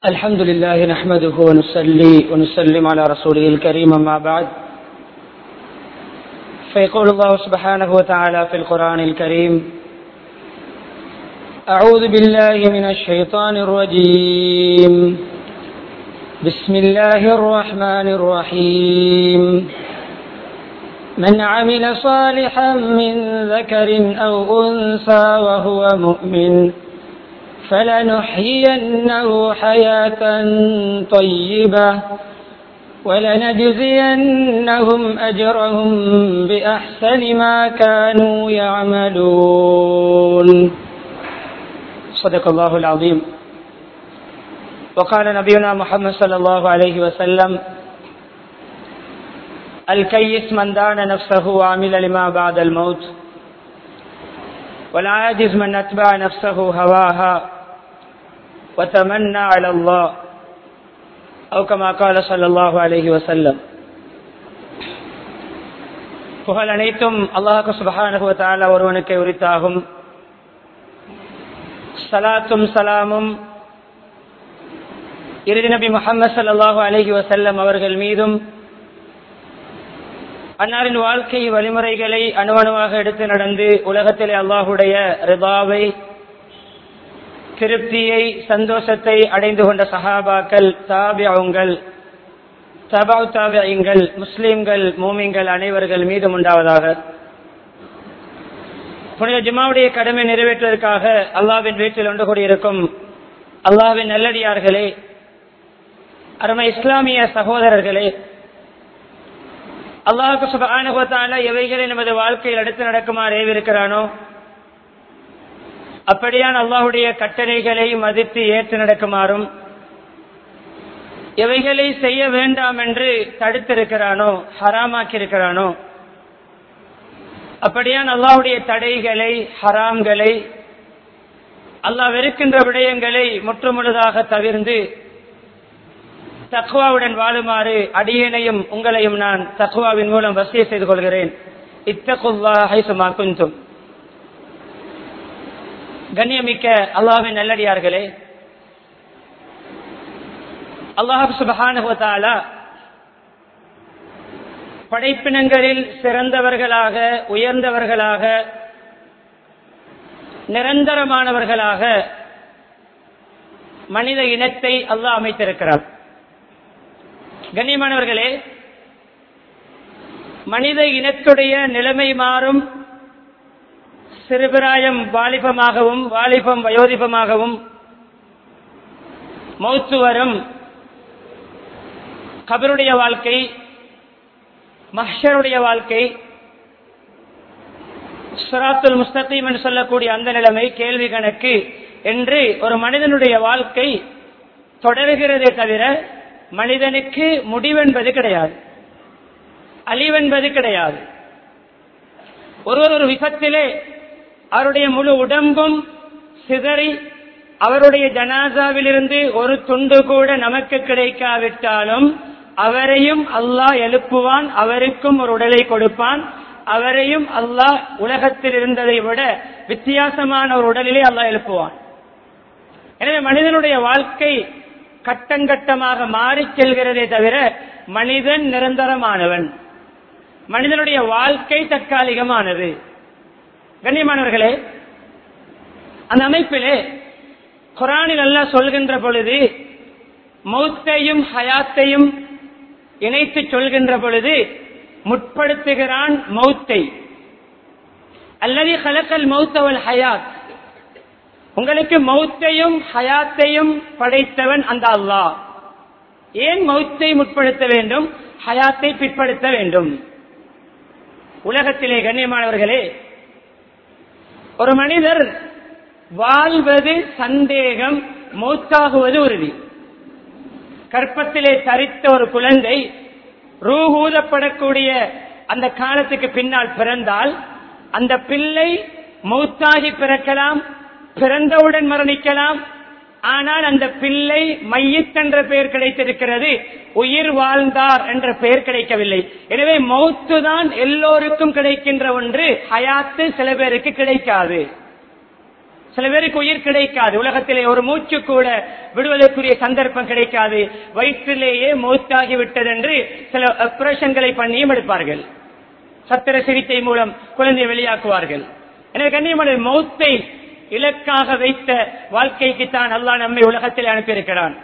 الحمد لله نحمده ونصلي ونسلم على رسوله الكريم أما بعد فيقول الله سبحانه وتعالى في القرآن الكريم أعوذ بالله من الشيطان الرجيم بسم الله الرحمن الرحيم من عمل صالحا من ذكر أو أنثى وهو مؤمن فلنحيينه حياة طيبة ولنجزينهم أجرهم بأحسن ما كانوا يعملون صدق الله العظيم وقال نبينا محمد صلى الله عليه وسلم الكيس من دان نفسه وعمل لما بعد الموت والعاجز من أتبع نفسه هواها وتمنى على الله أو كما قال صلى الله عليه وسلم புகழ் அனைத்தும் அல்லாஹு சுபஹானுவத்தால ஒருவனுக்கு உரித்தாகும் சலாத்தும் சலாமும் இறுதி நபி முகமது சல்லாஹூ அலஹி வசல்லம் அவர்கள் மீதும் அன்னாரின் வாழ்க்கை வழிமுறைகளை அணுவணுவாக எடுத்து நடந்து உலகத்திலே அல்லாஹுடைய ரிபாவை திருப்தியை சந்தோஷத்தை அடைந்து கொண்ட சஹாபாக்கள் தாபியங்கள் தபாவ் தாபியங்கள் முஸ்லிம்கள் மூமிங்கள் அனைவர்கள் மீதும் உண்டாவதாக புனித ஜுமாவுடைய கடமை நிறைவேற்றுவதற்காக அல்லாவின் வீட்டில் ஒன்று கூடியிருக்கும் அல்லாவின் நல்லடியார்களே அருமை இஸ்லாமிய சகோதரர்களே அல்லாஹுக்கு சுபானுகத்தால எவைகளை நமது வாழ்க்கையில் அடுத்து நடக்குமாறு ஏவிருக்கிறானோ அப்படியான் அல்லாஹுடைய கட்டளைகளை மதித்து ஏற்று நடக்குமாறும் எவைகளை செய்ய வேண்டாம் என்று தடுத்திருக்கிறானோ ஹராமாக்கி இருக்கிறானோ அப்படியான் அல்லாஹுடைய தடைகளை ஹராம்களை அல்லாஹ் வெறுக்கின்ற விடயங்களை முற்றுமுழுதாக தவிர்ந்து தக்குவாவுடன் வாழுமாறு அடியனையும் உங்களையும் நான் தக்குவாவின் மூலம் வசிய செய்து கொள்கிறேன் இத்தகுல்லா ஹைசுமா குந்தும் கண்ணியமிக்க அல்லாஹின் நல்லடியார்களே அல்லாஹ் சுபஹானுவத்தாலா படைப்பினங்களில் சிறந்தவர்களாக உயர்ந்தவர்களாக நிரந்தரமானவர்களாக மனித இனத்தை அல்லாஹ் அமைத்திருக்கிறார் கண்ணியமானவர்களே மனித இனத்துடைய நிலைமை மாறும் சிறுபிராயம் வாலிபமாகவும் வாலிபம் வயோதிபமாகவும் மௌத்து வரும் கபருடைய வாழ்க்கை மஹருடைய வாழ்க்கை சுராத்துல் முஸ்தகீம் என்று சொல்லக்கூடிய அந்த நிலைமை கேள்வி கணக்கு என்று ஒரு மனிதனுடைய வாழ்க்கை தொடர்கிறதே தவிர மனிதனுக்கு முடிவென்பது கிடையாது அழிவென்பது கிடையாது ஒருவர் ஒரு விபத்திலே அவருடைய முழு உடம்பும் சிதறி அவருடைய ஜனாசாவிலிருந்து ஒரு துண்டு கூட நமக்கு கிடைக்காவிட்டாலும் அவரையும் அல்லாஹ் எழுப்புவான் அவருக்கும் ஒரு உடலை கொடுப்பான் அவரையும் அல்லாஹ் உலகத்தில் இருந்ததை விட வித்தியாசமான ஒரு உடலிலே அல்லாஹ் எழுப்புவான் எனவே மனிதனுடைய வாழ்க்கை கட்டங்கட்டமாக மாறி செல்கிறதே தவிர மனிதன் நிரந்தரமானவன் மனிதனுடைய வாழ்க்கை தற்காலிகமானது கண்ணியமானவர்களே அந்த அமைப்பிலே குரானில் எல்லாம் சொல்கின்ற பொழுது மௌத்தையும் ஹயாத்தையும் இணைத்து சொல்கின்ற பொழுது முற்படுத்துகிறான் மௌத்தை அல்லது கலக்கல் மௌத்தவல் ஹயாத் உங்களுக்கு மௌத்தையும் ஹயாத்தையும் படைத்தவன் அந்த அல்லாஹ் ஏன் மௌத்தை முற்படுத்த வேண்டும் ஹயாத்தை பிற்படுத்த வேண்டும் உலகத்திலே கண்ணியமானவர்களே ஒரு மனிதர் வாழ்வது சந்தேகம் மௌத்தாகுவது உறுதி கற்பத்திலே தரித்த ஒரு குழந்தை ரூஹூதப்படக்கூடிய அந்த காலத்துக்கு பின்னால் பிறந்தால் அந்த பிள்ளை மௌத்தாகி பிறக்கலாம் பிறந்தவுடன் மரணிக்கலாம் ஆனால் அந்த பிள்ளை மையத் என்ற பெயர் கிடைத்திருக்கிறது உயிர் வாழ்ந்தார் என்ற பெயர் கிடைக்கவில்லை எனவே மௌத்து தான் எல்லோருக்கும் கிடைக்கின்ற ஒன்று ஹயாத்து சில பேருக்கு கிடைக்காது சில பேருக்கு உயிர் கிடைக்காது உலகத்திலே ஒரு மூச்சு கூட விடுவதற்குரிய சந்தர்ப்பம் கிடைக்காது வயிற்றிலேயே மூத்தாகி விட்டது என்று சில ஆபரேஷன்களை பண்ணியும் எடுப்பார்கள் சத்திர சிகிச்சை மூலம் குழந்தையை வெளியாக்குவார்கள் எனவே கண்ணியமான மௌத்தை இலக்காக வைத்த வாழ்க்கைக்கு தான் அல்லாஹ் நம்மை உலகத்தில் அனுப்பியிருக்கிறான்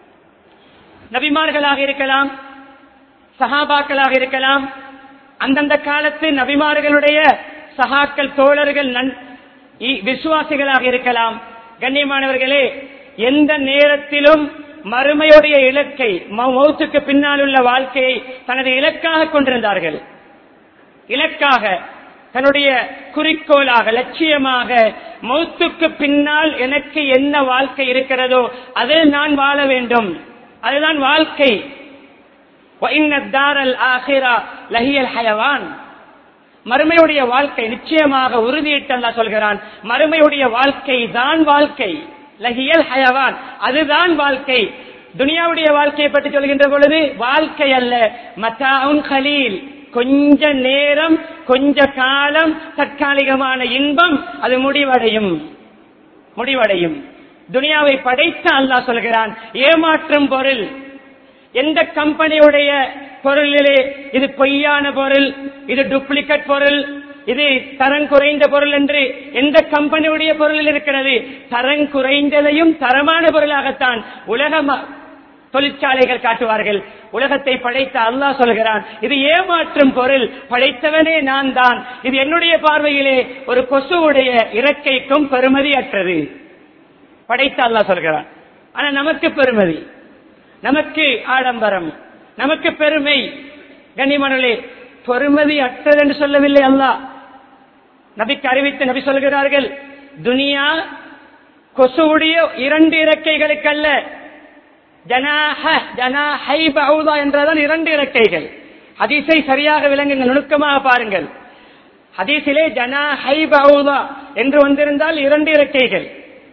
நபிமார்களாக இருக்கலாம் சஹாபாக்களாக இருக்கலாம் அந்தந்த காலத்து நபிமார்களுடைய சகாக்கள் தோழர்கள் நன் இ- விசுவாசிகளாக இருக்கலாம் கண்ணியமானவர்களே எந்த நேரத்திலும் மறுமையுடைய இலக்கை மௌ- மௌத்துக்கு பின்னால் உள்ள வாழ்க்கையை தனது இலக்காக கொண்டிருந்தார்கள் இலக்காக தன்னுடைய குறிக்கோளாக லட்சியமாக மௌத்துக்கு பின்னால் எனக்கு என்ன வாழ்க்கை இருக்கிறதோ அதில் நான் வாழ வேண்டும் அதுதான் வாழ்க்கை وَإِنَّ الدَّارَ الْآخِرَةَ لَهِيَ الْحَيَوَانُ மறுமையுடைய வாழ்க்கை நிச்சயமாக உறுதியிட்டு அல்லாஹ் சொல்கிறான் மறுமையுடைய வாழ்க்கை தான் வாழ்க்கை லஹியல் ஹயவான் அதுதான் வாழ்க்கை துனியாவுடைய வாழ்க்கையை பற்றி சொல்கின்ற பொழுது வாழ்க்கை அல்ல மத்தாவுன் கலீல் கொஞ்ச நேரம் கொஞ்ச காலம் தற்காலிகமான இன்பம் அது முடிவடையும் முடிவடையும் துனியாவை படைத்த அல்லாஹ் சொல்கிறான் ஏமாற்றும் பொருள் எந்த கம்பெனியுடைய பொருளிலே இது பொய்யான பொருள் இது டூப்ளிகேட் பொருள் இது தரம் குறைந்த பொருள் என்று எந்த கம்பெனியுடைய பொருளில் இருக்கிறது தரம் குறைந்ததையும் தரமான பொருளாகத்தான் உலக ம- தொழிற்சாலைகள் காட்டுவார்கள் உலகத்தை படைத்த அல்லாஹ் சொல்கிறான் இது ஏமாற்றும் பொருள் படைத்தவனே நான் தான் இது என்னுடைய பார்வையிலே ஒரு கொசுவுடைய இறக்கைக்கும் பெருமதி அற்றது படைத்த அல்லாஹ் சொல்கிறான் ஆனா நமக்கு பெருமதி நமக்கு ஆடம்பரம் நமக்கு பெருமை கண்ணிமணலே பெருமதி அற்றது என்று சொல்லவில்லை அல்லாஹ் நபிக்கு அறிவித்து நபி சொல்கிறார்கள் துனியா கொசுவுடைய இரண்டு இறக்கைகளுக்கல்ல ஜனாஹ ஜனாஹை பவுதா என்றதான் இரண்டு இறக்கைகள் ஹதீஸை சரியாக விளங்குங்கள் நுணுக்கமாக பாருங்கள் ஹதீஸிலே ஜனாஹை பவுதா என்று வந்திருந்தால் இரண்டு இறக்கைகள்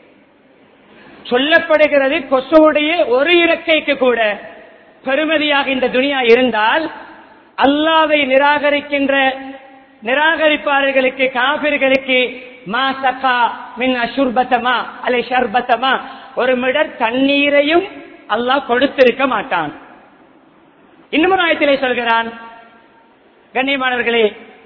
சொல்லப்படுகிறது கொசுவுடைய ஒரு இறக்கைக்கு கூட பெருமதியாக இந்த துனியா இருந்தால் அல்லாவை நிராகரிக்கின்ற நிராகரிப்பாளர்களுக்கு காபிர்களுக்கு மா சகா மின் அசுர்பத்தமா அல்லை ஷர்பத்தமா ஒரு மிடர் தண்ணீரையும் அல்லாஹ் கொடுத்திருக்க மாட்டான் இன்னும் ஆயத்திலே சொல்கிறான் கண்ணியமானவர்களே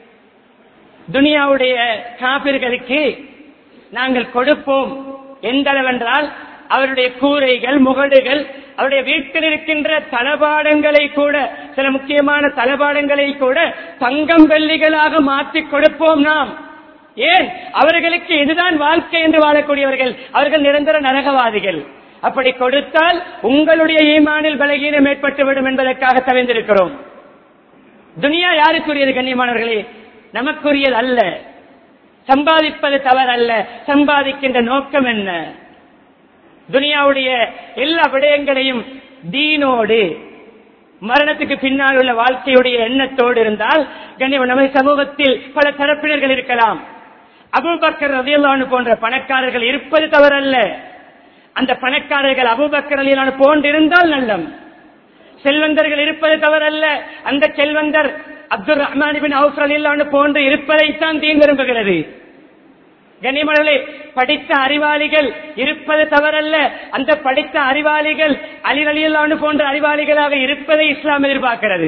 துனியாவுடைய காபிர்களுக்கு நாங்கள் கொடுப்போம் எந்த அளவென்றால் அவருடைய கூரைகள் முகடுகள் அவருடைய வீட்டில் இருக்கின்ற தளபாடங்களை கூட சில முக்கியமான தளபாடங்களை கூட தங்கம் வெள்ளிகளாக மாற்றி கொடுப்போம் நாம் ஏன் அவர்களுக்கு இதுதான் வாழ்க்கை என்று வாழக்கூடியவர்கள் அவர்கள் நிரந்தர நரகவாதிகள் அப்படி கொடுத்தால் உங்களுடைய ஈமானில் பலகீனம் ஏற்பட்டுவிடும் என்பதற்காக தவிர்ந்திருக்கிறோம் துனியா யாருக்குரியது கண்ணியமானவர்களே நமக்குரியது அல்ல சம்பாதிப்பது தவறல்ல சம்பாதிக்கின்ற நோக்கம் என்ன துனியாவுடைய எல்லா விடயங்களையும் தீனோடு மரணத்துக்கு பின்னால் உள்ள வாழ்க்கையுடைய எண்ணத்தோடு இருந்தால் கண்ணியம் நமது சமூகத்தில் பல தரப்பினர்கள் இருக்கலாம் அபுபக்கர் ரதியல்லானு போன்ற பணக்காரர்கள் இருப்பது தவறல்ல அந்த பணக்காரர்கள் அபுபக்கர் ரலியல்லானு போன்றிருந்தால் நல்லம் செல்வந்தர்கள் இருப்பது தவறல்ல அந்த செல்வந்தர் அப்துல் ரஹ்மான் பின் அவுஃப் ரலியல்லானு போன்று இருப்பதைத்தான் தீன் விரும்புகிறது கண்ணியமனே படித்த அறிவாளிகள் இருப்பது தவறல்ல அந்த படித்த அறிவாளிகள் அலி அலியல்லானு போன்ற அறிவாளிகளாக இருப்பதை இஸ்லாம் எதிர்பார்க்கிறது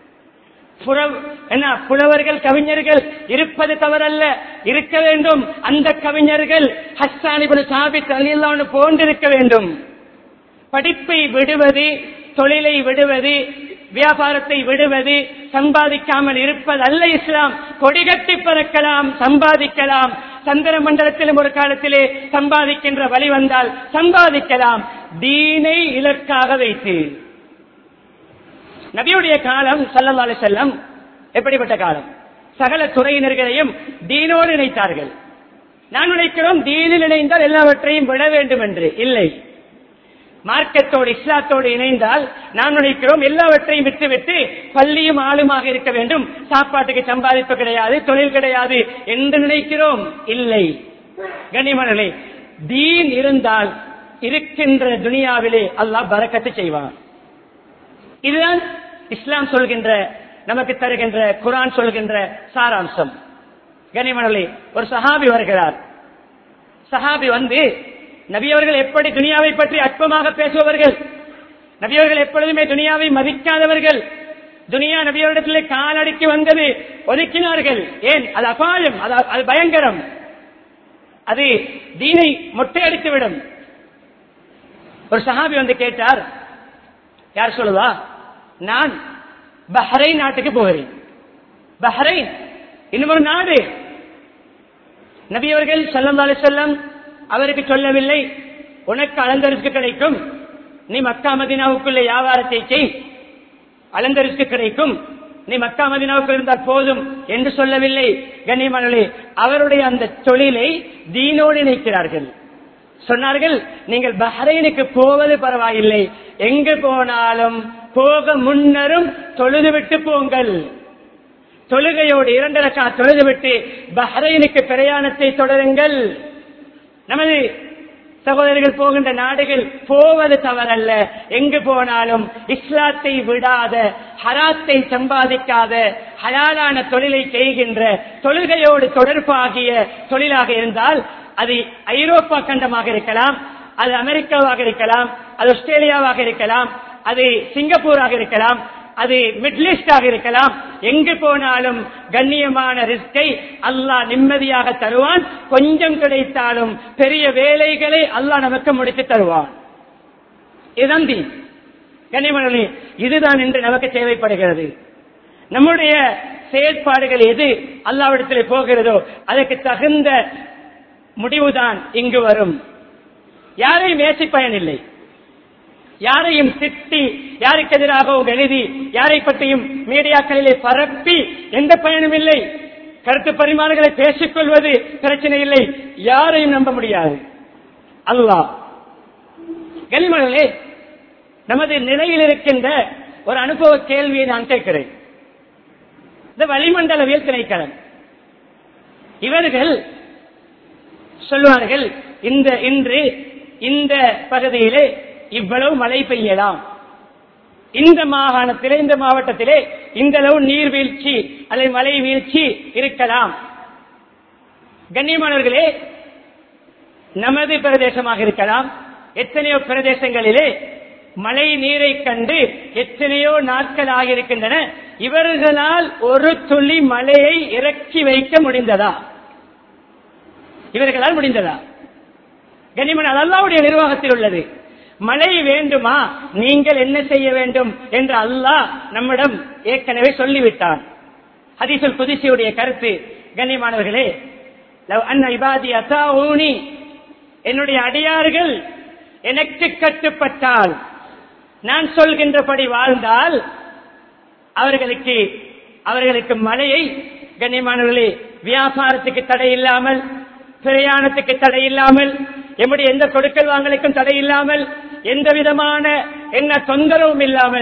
புற- என்ன புலவர்கள் கவிஞர்கள் இருப்பது தவறல்ல இருக்க வேண்டும் அந்த கவிஞர்கள் ஹஸ்தானிபுல் சாபித் அலியல்லானு போன்றிருக்க வேண்டும் படிப்பை விடுவது தொழிலை விடுவது வியாபாரத்தை விடுவது சம்பாதிக்காமல் இருப்பது அல்ல இஸ்லாம் கொடிகட்டி பறக்கலாம் சம்பாதிக்கலாம் சந்திர மண்டலத்திலும் ஒரு காலத்திலே சம்பாதிக்கின்ற வழி வந்தால் சம்பாதிக்கலாம் தீனை இலக்காக வைத்து நபியுடைய காலம் சல்லல்லாஹு அலைஹி செல்லம் எப்படிப்பட்ட காலம் சகல துறையினர்களையும் தீனோடு இணைத்தார்கள் நான் நினைக்கிறோம் தீனில் இணைந்தால் எல்லாவற்றையும் விட வேண்டும் என்று இல்லை மார்க்கத்தோடு இஸ்லாத்தோடு இணைந்தால் நாம் நினைக்கிறோம் எல்லாவற்றையும் விட்டுவிட்டு பள்ளியும் ஆளுமாக இருக்க வேண்டும் சாப்பாட்டுக்கு சம்பாதிப்பு கிடையாது தொழில் கிடையாது என்று நினைக்கிறோம் இல்லை கனிமணலே தீன் இருந்தால் இருக்கின்ற துனியாவிலே அல்லாஹ் பரக்கத்து செய்வான் இதுதான் இஸ்லாம் சொல்கின்ற நமக்கு தருகின்ற குரான் சொல்கின்ற சாராம்சம் கனிமணலே ஒரு சஹாபி வருகிறார் சஹாபி வந்து நபியவர்கள் எப்படி துனியாவை பற்றி அற்பமாக பேசுபவர்கள் நபியவர்கள் எப்பொழுதுமே துனியாவை மதிக்காதவர்கள் துனியா நபியவரிடத்திலே காலடிக்கு வந்தது ஒதுக்கினார்கள் ஏன் அது அபாயம் அது அது பயங்கரம் அது தீனை மொட்டையடித்து விடும் ஒரு சஹாபி வந்து கேட்டார் யார் சொல்லுவா நான் பஹ்ரைன் நாட்டுக்கு போகிறேன் பஹ்ரைன் இன்னும் ஒரு நாடு நபி அவர்கள் சல்லம் செல்லம் அவருக்கு சொல்லவில்லை உனக்கு அலந்தரிக்கு கிடைக்கும் நீ மக்கா மதினாவுக்குள்ள வியாபாரத்தை செய் அலந்தரிக்கு கிடைக்கும் நீ மக்கா மதினாவுக்கு இருந்தால் போதும் என்று சொல்லவில்லை கண்ணியமானே அவருடைய அந்த தொழிலை தீனோடு இணைக்கிறார்கள் சொன்னார்கள் நீங்கள் பஹ்ரைனுக்கு போவது பரவாயில்லை எங்கு போனாலும் போக முன்னரும் தொழுது விட்டு போங்கள் தொழுகையோடு இரண்டு ரக்கா தொழுது விட்டு பஹ்ரைனுக்கு பிரயாணத்தை தொடருங்கள் நமது சகோதரர்கள் போகின்ற நாடுகள் போவது தவறல்ல எங்கு போனாலும் இஸ்லாத்தை விடாத ஹராத்தை சம்பாதிக்காத ஹலாலான தொழிலை செய்கின்ற தொழுகையோடு தொடர்பாகிய தொழிலாக இருந்தால் அது ஐரோப்பா கண்டமாக இருக்கலாம் அது அமெரிக்காவாக இருக்கலாம் அது ஆஸ்திரேலியாவாக இருக்கலாம் அது சிங்கப்பூராக இருக்கலாம் அது மிட்லிஸ்டாக இருக்கலாம் எங்கு போனாலும் கண்ணியமான ரிஸ்கை அல்லாஹ் நிம்மதியாக தருவான் கொஞ்சம் கிடைத்தாலும் பெரிய வேலைகளை அல்லாஹ் நமக்கு முடித்து தருவான் இதுதான் தீன் கண்ணியமனே இதுதான் இன்று நமக்கு தேவைப்படுகிறது நம்முடைய செயற்பாடுகள் எது அல்லாவிடத்திலே போகிறதோ அதற்கு தகுந்த முடிவுதான் இங்கு வரும் யாரையும் ஏசி பயனில்லை யாரையும் திட்டி யாருக்கு எதிராகவும் எழுதி யாரை பற்றியும் மீடியாக்களிலே பரப்பி எந்த பயனும் இல்லை கருத்து பரிமாணங்களை பேசிக் கொள்வது பிரச்சனை இல்லை யாரையும் நம்ப முடியாது அல்லாஹ் கனிமகளே நமது நிலையில் இருக்கின்ற ஒரு அனுபவ கேள்வியை நான் கேட்கிறேன் இந்த வளிமண்டலவியல் திணைக்களம் இவர்கள் சொல்வார்கள் இந்த இன்று இந்த பகுதியிலே இவ்வளவு மழை பெய்யலாம் இந்த மாகாணத்திலே இந்த மாவட்டத்திலே இந்த அளவு நீர்வீழ்ச்சி அல்லது மழை வீழ்ச்சி இருக்கலாம் கண்ணியமானவர்களே நமது பிரதேசமாக இருக்கலாம் எத்தனையோ பிரதேசங்களிலே மழை நீரை கண்டு எத்தனையோ நாட்கள் ஆகியிருக்கின்றன இவர்களால் ஒரு துளி மழையை இறக்கி வைக்க முடிந்ததா இவர்களால் முடிந்ததா கனிமன் அது அல்லாவுடைய நிர்வாகத்தில் உள்ளது மழை வேண்டுமா நீங்கள் என்ன செய்ய வேண்டும் என்று அல்லாஹ் நம்மிடம் ஏற்கனவே சொல்லிவிட்டான் ஹதீசுல் குதிசியுடைய கருத்து கண்ணியமானவர்களே லவ் அன்ன இபாதி அசாஊனி என்னுடைய அடியார்கள் எனக்கு கட்டுப்பட்டால் நான் சொல்கின்றபடி வாழ்ந்தால் அவர்களுக்கு அவர்களுக்கு மழையை கண்ணியமானவர்களே வியாபாரத்துக்கு தடை இல்லாமல் பிரயாணத்துக்கு தடை இல்லாமல் எம்முடைய எந்த கொடுக்கல் வாங்கலுக்கும் தடை இல்லாமல் எந்த விதமான என்ன தொந்தரவும் இல்லாமல்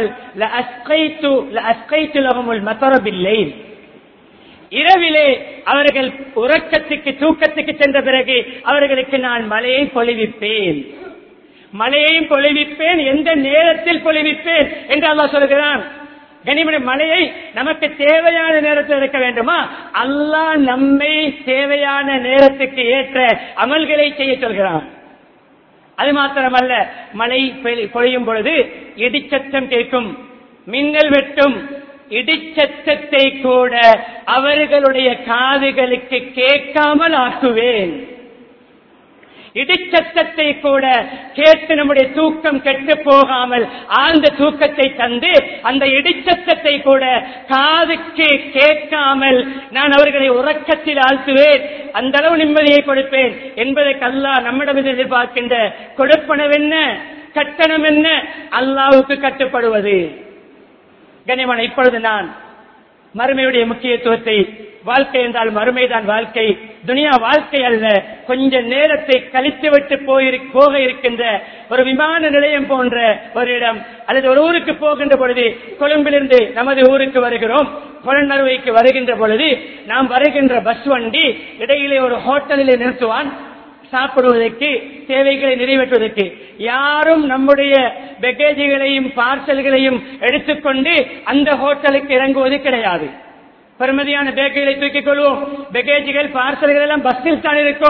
மத்தரபில்லை இரவிலே அவர்கள் உறக்கத்துக்கு தூக்கத்துக்கு சென்ற பிறகு அவர்களுக்கு நான் மழையை பொழிவிப்பேன் மழையையும் பொழிவிப்பேன் எந்த நேரத்தில் பொழிவிப்பேன் என்று அல்லாஹ் சொல்கிறான் கனிமணி மழையை நமக்கு தேவையான நேரத்தில் இருக்க வேண்டுமா அல்லாஹ் நம்மை தேவையான நேரத்துக்கு ஏற்ற அமல்களை செய்ய சொல்கிறான் அது மாத்திரமல்ல மழை பெய்- பொழியும் பொழுது இடிச்சத்தம் கேட்கும் மின்னல் வெட்டும் இடிச்சத்தத்தை கூட அவர்களுடைய காதுகளுக்கு கேட்காமல் ஆக்குவேன் இடிச்சத்தத்தை கூட கேட்டு நம்முடைய தூக்கம் கெட்டு போகாமல் ஆழ்ந்த தூக்கத்தை தந்து அந்த இடிச்சத்தத்தை கூட காதுக்கு கேட்காமல் நான் அவர்களை உறக்கத்தில் ஆழ்த்துவேன் அந்த அளவு நிம்மதியை கொடுப்பேன் என்பதற்கு அல்லாஹ் நம்மிடம் எதிர்பார்க்கின்ற கொடுப்பனவென்ன கட்டணம் என்ன அல்லாவுக்கு கட்டுப்படுவது கனிமன் இப்பொழுது நான் மறுமையுடைய முக்கியத்துவத்தை வாழ்க்கை என்றால் மறுமைதான் வாழ்க்கை துனியா வாழ்க்கை அல்ல கொஞ்ச நேரத்தை கழித்துவிட்டு போயிரு போக இருக்கின்ற ஒரு விமான நிலையம் போன்ற ஒரு இடம் அல்லது ஒரு ஊருக்கு போகின்ற பொழுது கொழும்பிலிருந்து நமது ஊருக்கு வருகிறோம் புலனறுவைக்கு வருகின்ற பொழுது நாம் வருகின்ற பஸ் வண்டி இடையிலே ஒரு ஹோட்டலிலே நிறுத்துவான் சாப்பிடுவதற்கு தேவைகளை நிறைவேற்றுவதற்கு யாரும் நம்முடைய பேக்கேஜுகளையும் பார்சல்களையும் எடுத்துக்கொண்டு அந்த ஹோட்டலுக்கு இறங்குவது கிடையாது பெருமதியான பேக்குகளை தூக்கிக் கொள்வோம் பேக்கேஜுகள் பார்சல்கள் எல்லாம் பஸ்ஸில் தான் இருக்கும்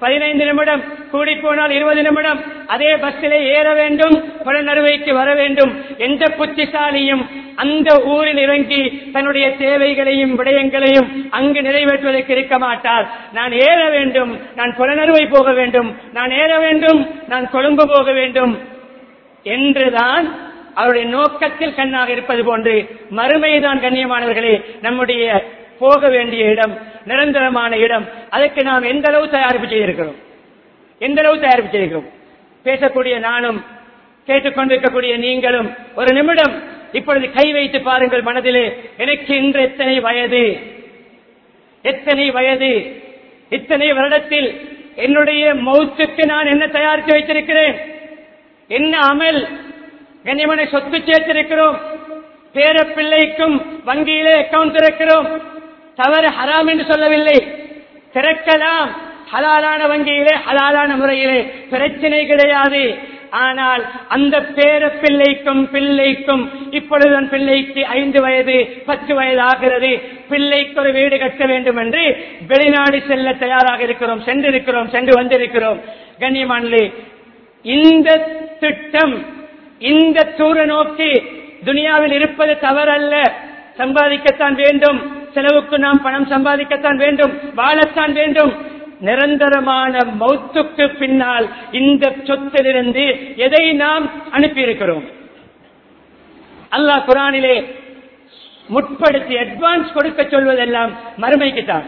பதினைந்து நிமிடம் கூடி போனால் இருபது நிமிடம் அதே பஸ்ஸிலே ஏற வேண்டும் புலனறுவைக்கு வர வேண்டும் எந்த புத்திசாலியும் அந்த ஊரில் இறங்கி தன்னுடைய தேவைகளையும் விடயங்களையும் அங்கு நிறைவேற்றுவதற்கு இருக்க மாட்டார் நான் ஏற வேண்டும் நான் புலனறுவை போக வேண்டும் நான் ஏற வேண்டும் நான் கொழும்பு போக வேண்டும் என்றுதான் அவருடைய நோக்கத்தில் கண்ணாக இருப்பது போன்று மறுமைதான் கண்ணியமானவர்களே நம்முடைய போக வேண்டிய இடம் நிரந்தரமான இடம் அதற்கு நாம் எந்த அளவு தயாரிப்பு செய்திருக்கிறோம் எந்த அளவு தயாரிப்பு செய்திருக்கிறோம் பேசக்கூடிய நானும் கேட்டுக்கொண்டிருக்கக்கூடிய நீங்களும் ஒரு நிமிடம் இப்பொழுது கை வைத்து பாருங்கள் மனதிலே எனக்கு இன்று எத்தனை வயது எத்தனை வயது இத்தனை வருடத்தில் என்னுடைய மௌத்துக்கு நான் என்ன தயாரித்து வைத்திருக்கிறேன் என்ன அமல் கண்ணியமனை சொத்து சேர்த்திருக்கிறோம் பேர பிள்ளைக்கும் வங்கியிலே அக்கவுண்ட் திறக்கிறோம் தவறு ஹராம் என்று சொல்லவில்லை திறக்கலாம் ஹலாலான வங்கியிலே ஹலாலான முறையிலே பிரச்சனை கிடையாது ஆனால் அந்த பேர பிள்ளைக்கும் பிள்ளைக்கும் இப்பொழுது அந்த பிள்ளைக்கு ஐந்து வயது பத்து வயது ஆகிறது பிள்ளைக்கு ஒரு வீடு கட்ட வேண்டும் என்று வெளிநாடு செல்ல தயாராக இருக்கிறோம் சென்றிருக்கிறோம் சென்று வந்திருக்கிறோம் கண்ணியமானே இந்த திட்டம் இந்த தூர நோக்கி துனியாவில் இருப்பது தவறல்ல சம்பாதிக்கத்தான் வேண்டும் செலவுக்கு நாம் பணம் சம்பாதிக்கத்தான் வேண்டும் வாழத்தான் வேண்டும் நிரந்தரமான மௌத்துக்கு பின்னால் இந்த சொத்திலிருந்து எதை நாம் அனுப்பியிருக்கிறோம் அல்லாஹ் குரானிலே முற்படுத்தி அட்வான்ஸ் கொடுக்க சொல்வதெல்லாம் மறுமைக்குத்தான்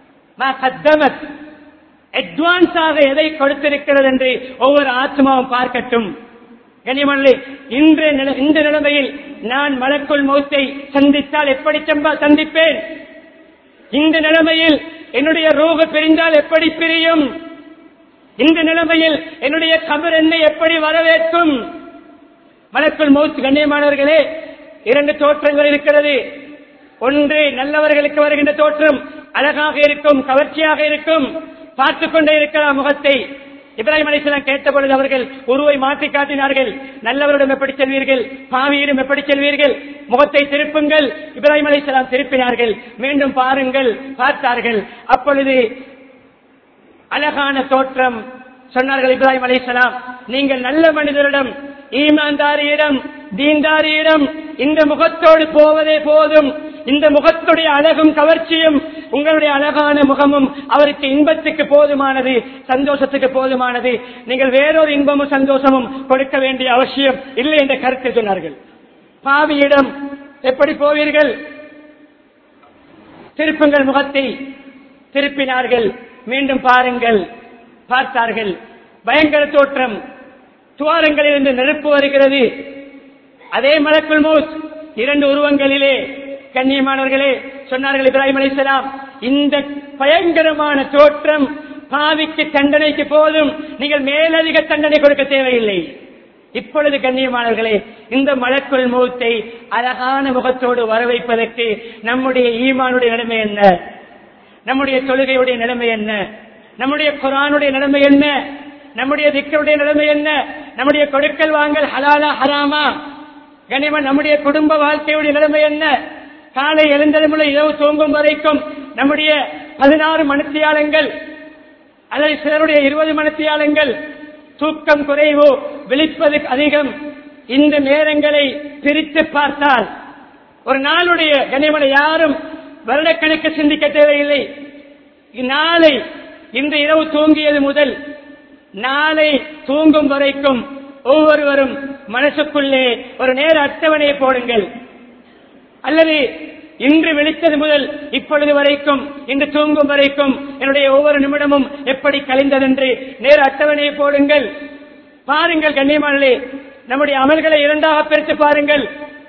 அட்வான்ஸாக எதை கொடுத்திருக்கிறது என்று ஒவ்வொரு ஆத்மாவும் பார்க்கட்டும் கனிமல்லி இன்று நில- இந்த நிலைமையில் நான் மலக்குள் மௌத்தை சந்தித்தால் எப்படி சம்பா சந்திப்பேன் இந்த நிலைமையில் என்னுடைய ரோக பிரிந்தால் எப்படி பிரியும் இந்த நிலைமையில் என்னுடைய கபர் என்னை எப்படி வரவேற்கும் மலக்குள் மௌத் கண்ணியமானவர்களே இரண்டு தோற்றங்கள் இருக்கிறது ஒன்று நல்லவர்களுக்கு வருகின்ற தோற்றம் அழகாக இருக்கும் கவர்ச்சியாக இருக்கும் பார்த்துக் கொண்டே இருக்கலாம் முகத்தை இப்ராஹிம் அலிஸ்லாம் கேட்ட பொழுது அவர்கள் உருவை மாற்றி காட்டினார்கள் நல்லவரிடம் எப்படி செல்வீர்கள் பாவியிடம் எப்படி செல்வீர்கள் முகத்தை திருப்புங்கள் இப்ராஹிம் அலிஸ்லாம் திருப்பினார்கள் மீண்டும் பாருங்கள் பார்த்தார்கள் அப்பொழுது அழகான தோற்றம் சொன்னார்கள் இப்ராஹிம் அலைஹிஸ்ஸலாம் நீங்கள் நல்ல மனிதரிடம் ஈமான்தாரியிடம் தீன்தாரியிடம் இந்த முகத்தோடு போவதே போதும் இந்த முகத்துடைய அழகும் கவர்ச்சியும் உங்களுடைய அழகான முகமும் அவருக்கு இன்பத்துக்கு போதுமானது சந்தோஷத்துக்கு போதுமானது நீங்கள் வேறொரு இன்பமும் சந்தோஷமும் கொடுக்க வேண்டிய அவசியம் இல்லை என்ற கருத்தை சொன்னார்கள் பாவியிடம் எப்படி போவீர்கள் திருப்புங்கள் முகத்தை திருப்பினார்கள் மீண்டும் பாருங்கள் பார்த்தார்கள் பயங்கர தோற்றம் துவாரங்களிலிருந்து நெருப்பு வருகிறது அதே மலக்குள் மௌத் இரண்டு உருவங்களிலே கண்ணியமானவர்களே சொன்னார்கள் இப்ராஹிம் அலைஹிஸ்ஸலாம் இந்த பயங்கரமான தோற்றம் பாவிக்கு தண்டனைக்கு போதும் நீங்கள் மேலதிக தண்டனை கொடுக்க தேவையில்லை இப்பொழுது கண்ணியமானவர்களே இந்த மலக்குள் மௌத்தை அழகான முகத்தோடு வரவைப்பதற்கு நம்முடைய ஈமானுடைய நிலைமை என்ன நம்முடைய தொழுகையுடைய நிலைமை என்ன நம்முடைய குரானுடைய நிலைமை என்ன நம்முடைய திக்கருடைய நிலைமை என்ன நம்முடைய கொடுக்கல் வாங்கல் ஹலாலா ஹராமா கனிமன் நம்முடைய குடும்ப வாழ்க்கையுடைய நிலைமை என்ன காலை எழுந்ததுமுள்ள இரவு தூங்கும் வரைக்கும் நம்முடைய பதினாறு மணித்தியாலங்கள் அல்லது சிலருடைய இருபது மணித்தியாலங்கள் தூக்கம் குறைவு விழிப்பது அதிகம் இந்த நேரங்களை பிரித்து பார்த்தால் ஒரு நாளுடைய கனிமனை யாரும் வருடக்கணக்கு சிந்திக்க தேவையில்லை நாளை இன்று இரவு தூங்கியது முதல் நாளை தூங்கும் வரைக்கும் ஒவ்வொருவரும் மனசுக்குள்ளே ஒரு நேர அட்டவணையை போடுங்கள் அல்லது இன்று விழித்தது முதல் இப்பொழுது வரைக்கும் இன்று தூங்கும் வரைக்கும் என்னுடைய ஒவ்வொரு நிமிடமும் எப்படி கழிந்ததென்று நேர அட்டவணையை போடுங்கள் பாருங்கள் கண்ணியமானே நம்முடைய அமல்களை இரண்டாக பிரித்து பாருங்கள்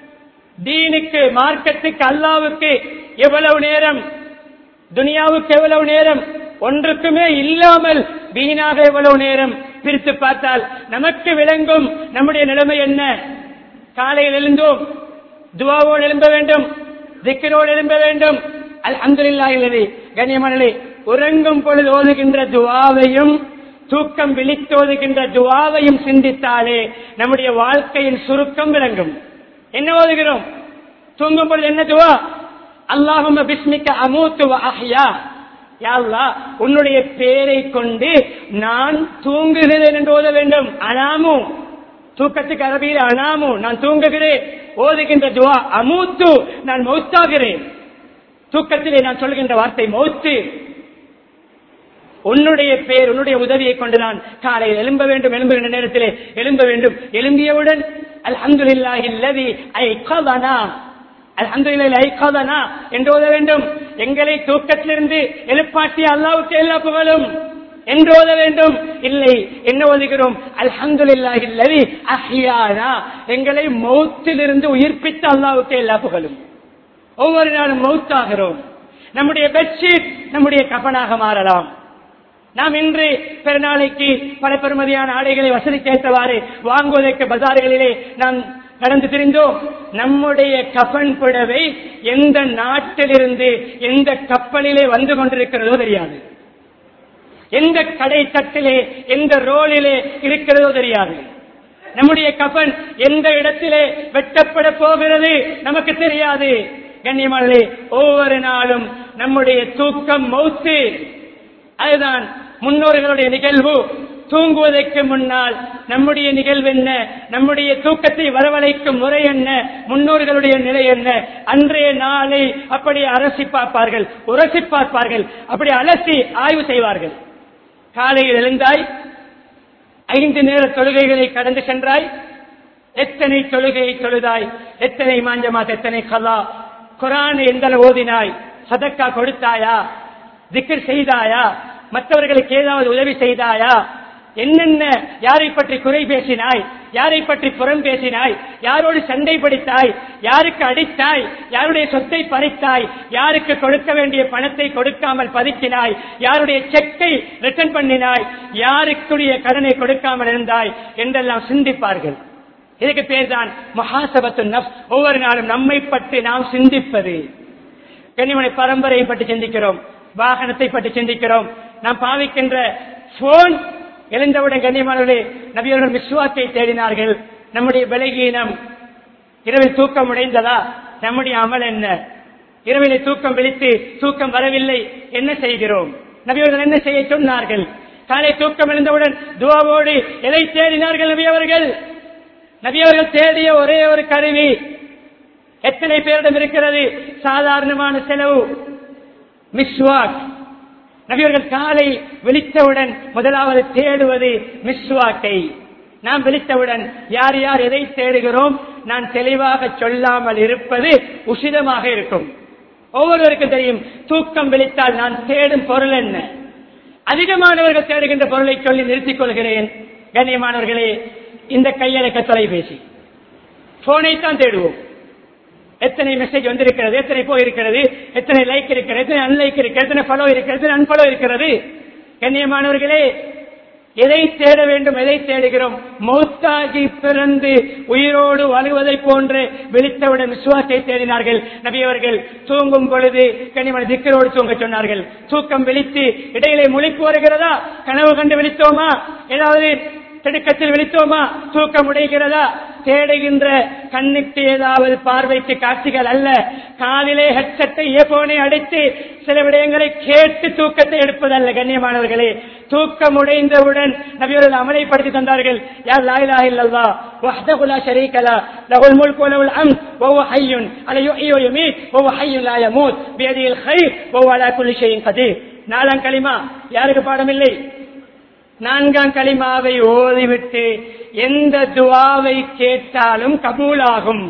தீனுக்கு மார்க்கத்துக்கு அல்லாவுக்கு எவ்வளவு நேரம் துனியாவுக்கு எவ்வளவு நேரம் ஒன்றுக்குமே இல்லாமல் வீணாக எவ்வளவு நேரம் பிரித்து பார்த்தால் நமக்கு விளங்கும் நம்முடைய நிலைமை என்ன காலையில் எழுந்தோம் துவாவோடு எழும்ப வேண்டும் திக்கரோடு எழும்ப வேண்டும் அல்ஹம்துலில்லாஹி கண்ணியமானே உறங்கும் பொழுது ஓதுகின்ற துவாவையும் தூக்கம் விழித்தோதுகின்ற துவாவையும் சிந்தித்தாலே நம்முடைய வாழ்க்கையின் சுருக்கம் விளங்கும் என்ன ஓதுகிறோம் தூங்கும் பொழுது என்ன துவா அல்லாஹும் பிஸ்மிக்க அமூத்து வ அஹ்யா யா அல்லாஹ், உன்னுடைய பேரை கொண்டு நான் தூங்குகிறேன் என்று ஓத வேண்டும் அனாமு தூக்கத்துக்கு அரபியில் அனாமு நான் தூங்குகிறேன் ஓதுகின்ற துவா அமூத்து நான் மௌத்தாகிறேன் தூக்கத்திலே நான் சொல்கின்ற வார்த்தை மௌத்து உன்னுடைய பேர் உன்னுடைய உதவியை கொண்டு நான் காலையில் எழும்ப வேண்டும் எழும்புகின்ற நேரத்திலே எழும்ப வேண்டும் எழும்பியவுடன் அல்ஹம்துலில்லாஹி அல்லதி ஐகதனா அல்ஹம்துலில்லாஹி ஐகதனா என்று ஓத வேண்டும் எங்களை தூக்கத்திலிருந்து எழுப்பாட்டிய அல்லாஹ்வுக்கு எல்லா புகழும் என்று ஓத வேண்டும் இல்லை என்ன ஓதுகிறோம் அல்ஹம்துலில்லாஹி அல்லதி அஹ்யானா எங்களை மௌத்திலிருந்து உயிர்ப்பித்த அல்லாஹ்வுக்கு எல்லா புகழும் ஒவ்வொரு நாளும் மௌத்தாகிறோம் நம்முடைய பெட்ஷீட் நம்முடைய கபனாக மாறலாம் நாம் இன்று பெருநாளைக்கு பல பெருமதியான ஆடைகளை வசதிக்கு ஏற்றவாறு வாங்குவதற்கு பஜார்களிலே நாம் நடந்து திரிந்தோம் நம்முடைய கஃன் புடவை எந்த நாட்டிலிருந்து எந்த கப்பலிலே வந்து கொண்டிருக்கிறதோ தெரியாது எந்த கடை தட்டிலே எந்த ரோலிலே இருக்கிறதோ தெரியாது நம்முடைய கஃன் எந்த இடத்திலே வெட்டப்பட போகிறது நமக்கு தெரியாது கண்ணியமானே ஒவ்வொரு நாளும் நம்முடைய தூக்கம் மௌத்து அதுதான் முன்னோர்களுடைய நிகழ்வு தூங்குவதற்கு முன்னால் நம்முடைய நிகழ்வு என்ன நம்முடைய தூக்கத்தை வரவழைக்கும் முறை என்ன முன்னோர்களுடைய நிலை என்ன அன்றைய நாளை அப்படி அரசி பார்ப்பார்கள் உரசி பார்ப்பார்கள் அப்படி அலசி ஆய்வு செய்வார்கள் காலையில் எழுந்தாய் ஐந்து நேர தொழுகைகளை கடந்து சென்றாய் எத்தனை தொழுகையை தொழுதாய் எத்தனை மாஞ்சமாத் எத்தனை கலா குரான் எந்த ஓதினாய் சதக்கா கொடுத்தாயா திக்கர் செய்தாயா மற்றவர்களுக்கு ஏதாவது உதவி செய்தாயா என்னென்ன யாரை பற்றி குறை பேசினாய் யாரை பற்றி புறம் பேசினாய் யாரோடு சண்டை பிடித்தாய் யாருக்கு அடித்தாய் யாருடைய சொத்தை பறித்தாய் யாருக்கு கொடுக்க வேண்டிய பணத்தை கொடுக்காமல் பதுக்கினாய் யாருடைய செக்கை ரிட்டர்ன் பண்ணினாய் யாருக்குரிய கடனை கொடுக்காமல் இருந்தாய் என்றெல்லாம் சிந்திப்பார்கள் இதுக்கு பேர் தான் மகாசபத்து நப் ஒவ்வொரு நாளும் நம்மை பற்றி நாம் சிந்திப்பது கனிமனை பரம்பரையை பற்றி சிந்திக்கிறோம் வாகனத்தை பற்றி சிந்திக்கிறோம் நாம் பாவிக்கின்ற போன் எழுந்தவுடன் கண்ணியமானவர்களே நபியவர்கள் விசுவாசத்தை தேடினார்கள் நம்முடைய பலகீனம் இரவில் தூக்கம் உடைந்ததா நம்முடைய அமல் என்ன இரவிலே தூக்கம் விழித்து தூக்கம் வரவில்லை என்ன செய்கிறோம் நபியவர்கள் என்ன செய்ய சொன்னார்கள் காலை தூக்கம் எழுந்தவுடன் துவாவோடு எதை தேடினார்கள் நபியவர்கள் நபியவர்கள் தேடிய ஒரே ஒரு கருவி எத்தனை பேரிடம் இருக்கிறது சாதாரணமான செலவு மிஸ்வாக் நபியவர்கள் காலை விழித்தவுடன் முதலாவது தேடுவது மிஸ்வாக்கை நாம் விழித்தவுடன் யார் யார் எதை தேடுகிறோம் நான் தெளிவாக சொல்லாமல் இருப்பது உசிதமாக இருக்கும் ஒவ்வொருவருக்கும் தெரியும் தூக்கம் விழித்தால் நான் தேடும் பொருள் என்ன அதிகமானவர்கள் தேடுகின்ற பொருளை சொல்லி நிறுத்திக் கொள்கிறேன் கண்ணியமானவர்களே இந்த கையடக்க தொலைபேசி போனை தான் தேடுவோம் எத்தனை மெசேஜ் வந்திருக்கிறது எத்தனை போயிருக்கிறது எத்தனை லைக் இருக்கிறது எத்தனை அன்லைக் இருக்கிறது எத்தனை ஃபாலோ இருக்கிறது எத்தனை அன்பாலோ இருக்கிறது கண்ணியமானவர்களே எதை தேட வேண்டும் எதை தேடுகிறோம் மௌத்தாகி பிறந்து உயிரோடு வாழ்வதை போன்று விழித்தவுடன் விசுவாசத்தை தேடினார்கள் நபியவர்கள் தூங்கும் பொழுது கனிமன திக்கரோடு தூங்க சொன்னார்கள் தூக்கம் விழித்து இடையிலே முழிப்பு வருகிறதா கனவு கண்டு விழித்தோமா ஏதாவது திடுக்கத்தில் விழித்தோமா தூக்கம் உடைகிறதா தேடுகின்ற கண்ணுக்கு ஏதாவது பார்வைக்கு காட்சிகள் அல்ல காலிலே ஹெட்செட்டை இயப்போனை அடைத்து சில விடயங்களை கேட்டு தூக்கத்தை எடுப்பதல்ல கண்ணியமானவர்களே தூக்கம் உடைந்தவுடன் நபியர்கள் அமலைப்படுத்தி தந்தார்கள் யார் லாயிலா இல்லல்லா வஹ்தஹு லா ஷரீக லா லஹுல் முல்கு வ லஹுல் ஹம்த் வ ஹுவ ஹய்யுன் அலா யுஹ்யி வ யுமீத் வ ஹுவ ஹய்யுன் லா யமூத் பியதில் கைர் வ ஹுவ அலா குல்லி ஷைஇன் கதீர் நாலாம் கலிமா யாருக்கு பாடமில்லை நான்காம் களிமாவை ஓதிவிட்டு எந்த துவாவை கேட்டாலும் கபூலாகும்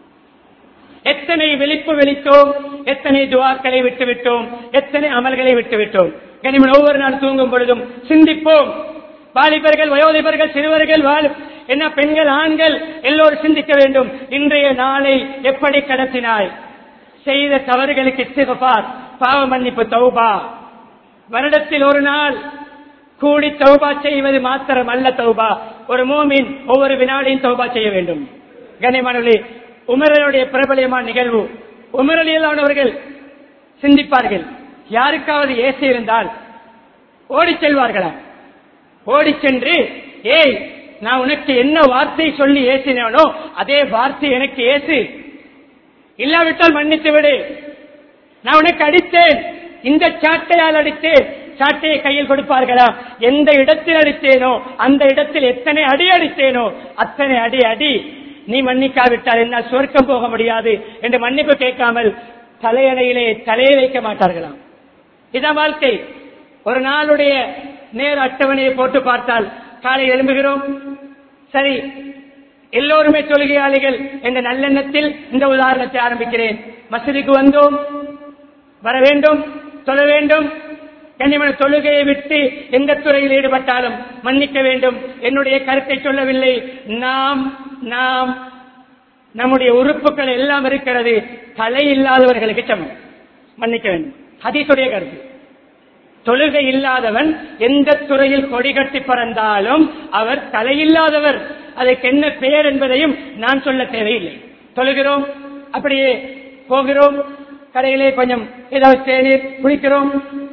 எத்தனை விழிப்பு விழித்தோம் எத்தனை துவாக்களை விட்டுவிட்டோம் எத்தனை அமல்களை விட்டுவிட்டோம் கனிமன் ஒவ்வொரு நாள் தூங்கும் பொழுதும் சிந்திப்போம் வாலிபர்கள் வயோதிபர்கள் சிறுவர்கள் வாழ் என்ன பெண்கள் ஆண்கள் எல்லோரும் சிந்திக்க வேண்டும் இன்றைய நாளை எப்படி கடத்தினாய் செய்த தவறுகளுக்கு இஸ்திகபார் பாவ மன்னிப்பு தௌபா வருடத்தில் ஒரு நாள் கூடி தௌபா செய்வது மாத்திரம் அல்ல தௌபா ஒரு மோமின் ஒவ்வொரு வினாடியும் தௌபா செய்ய வேண்டும் கனிமணி உமரனுடைய பிரபலியமான நிகழ்வு உமரலியலானவர்கள் சிந்திப்பார்கள் யாருக்காவது ஏசி இருந்தால் ஓடி செல்வார்களா ஓடி சென்று ஏய் நான் உனக்கு என்ன வார்த்தை சொல்லி ஏசினானோ அதே வார்த்தை எனக்கு ஏசு இல்லாவிட்டால் மன்னித்து விடு நான் உனக்கு அடித்தேன் இந்த சாட்டையால் அடித்தேன் சாட்டையை கையில் கொடுப்பார்களா எந்த இடத்தில் அடித்தேனோ அந்த இடத்தில் எத்தனை அடி அடித்தேனோ அத்தனை அடி அடி நீ மன்னிக்காவிட்டால் என்ன சொர்க்கம் போக முடியாது என்று மன்னிப்பு கேட்காமல் தலையணையிலே தலையை வைக்க மாட்டார்களாம் இதான் வாழ்க்கை ஒரு நாளுடைய நேர அட்டவணையை போட்டு பார்த்தால் காலை எழும்புகிறோம் சரி எல்லோருமே தொழுகையாளிகள் என்ற நல்லெண்ணத்தில் இந்த உதாரணத்தை ஆரம்பிக்கிறேன் மசதிக்கு வந்தோம் வர வேண்டும் தொழ வேண்டும் கண்ணிமன தொழுகையை விட்டு எந்த துறையில் ஈடுபட்டாலும் மன்னிக்க வேண்டும் என்னுடைய கருத்தை சொல்லவில்லை நாம் நாம் நம்முடைய உறுப்புகள் எல்லாம் இருக்கிறது தலை இல்லாதவர்களுக்கு சமம் மன்னிக்க வேண்டும் ஹதீசுடைய கருத்து தொழுகை இல்லாதவன் எந்த துறையில் கொடிகட்டி பறந்தாலும் அவர் தலையில்லாதவர் அதற்கு என்ன பெயர் என்பதையும் நான் சொல்ல தேவையில்லை தொழுகிறோம் அப்படியே போகிறோம் கடையிலே கொஞ்சம் ஏதாவது தேநீர் குடிக்கிறோம்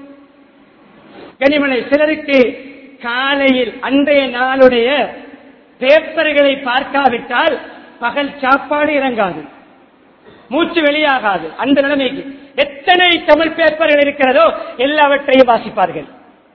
கனிமலை சிலருக்கு காலையில் அன்றைய நாளுடைய பேப்பர்களை பார்க்காவிட்டால் பகல் சாப்பாடு இறங்காது மூச்சு வெளியாகாது அந்த நிலைமைக்கு எத்தனை தமிழ் பேப்பர்கள் இருக்கிறதோ எல்லாவற்றையும் வாசிப்பார்கள்